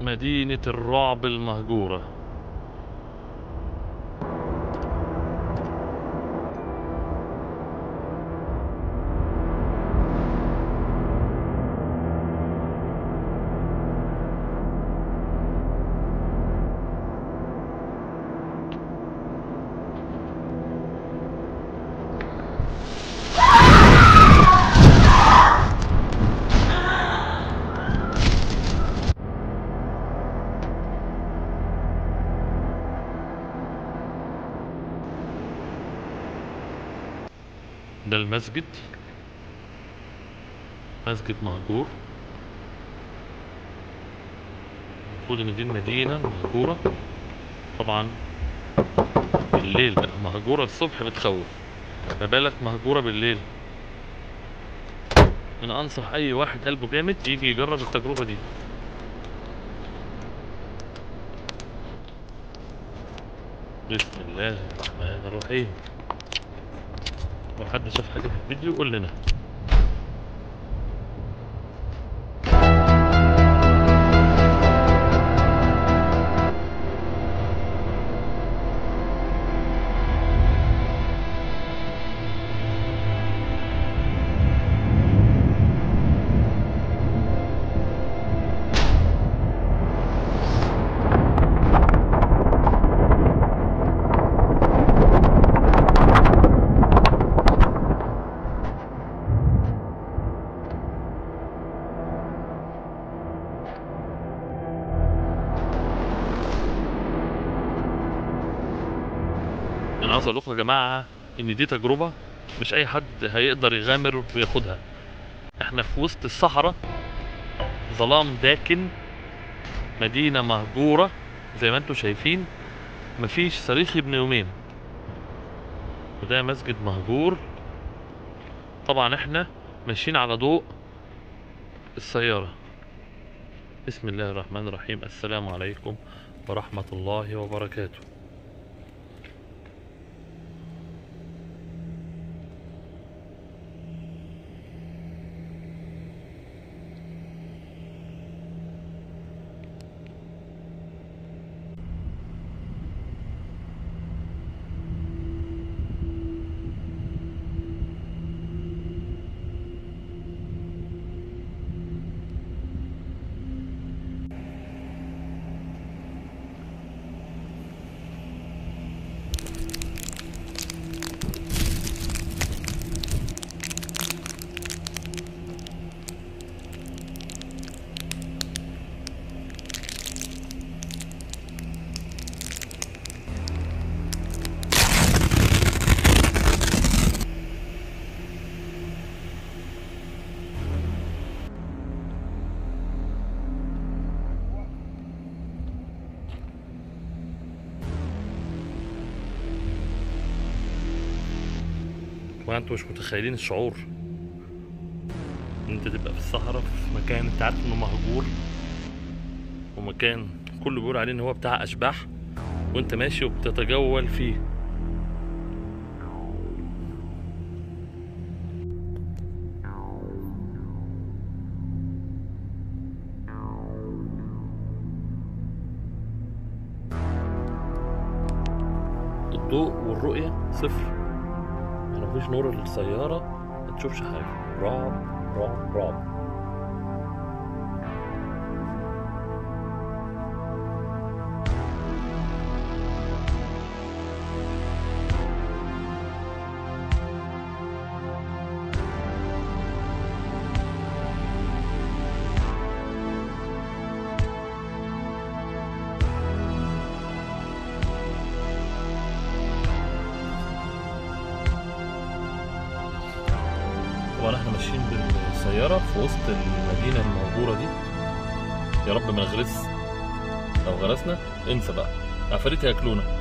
مدينة الرعب المهجورة ده المسجد مسجد مهجور المفروض ان دي المدينة مهجورة طبعا بالليل بقى مهجورة الصبح بتخوف ما بالك مهجورة بالليل انا انصح اي واحد قلبه جامد يجي يجرب التجربة دي بسم الله الرحمن الرحيم لو حد شاف حاجة في الفيديو قول لنا انا عاوز اقول لكم يا جماعه ان دي تجربه مش اي حد هيقدر يغامر وياخدها احنا في وسط الصحراء ظلام داكن مدينه مهجوره زي ما انتم شايفين مفيش صريخ ابن يومين وده مسجد مهجور طبعا احنا ماشيين على ضوء السياره بسم الله الرحمن الرحيم السلام عليكم ورحمه الله وبركاته وانتوا مش متخيلين الشعور ان انت تبقى في الصحراء في مكان انت عارف انه مهجور ومكان كله بيقول عليه ان هو بتاع اشباح وانت ماشي وبتتجول فيه الضوء والرؤية صفر لو مفيش نور السيارة ما تشوفش حاجة رعب رعب رعب طبعا احنا ماشيين بالسيارة في وسط المدينة المهجورة دي يا رب ما نغرس لو غرسنا انسى بقى عفاريت هياكلونا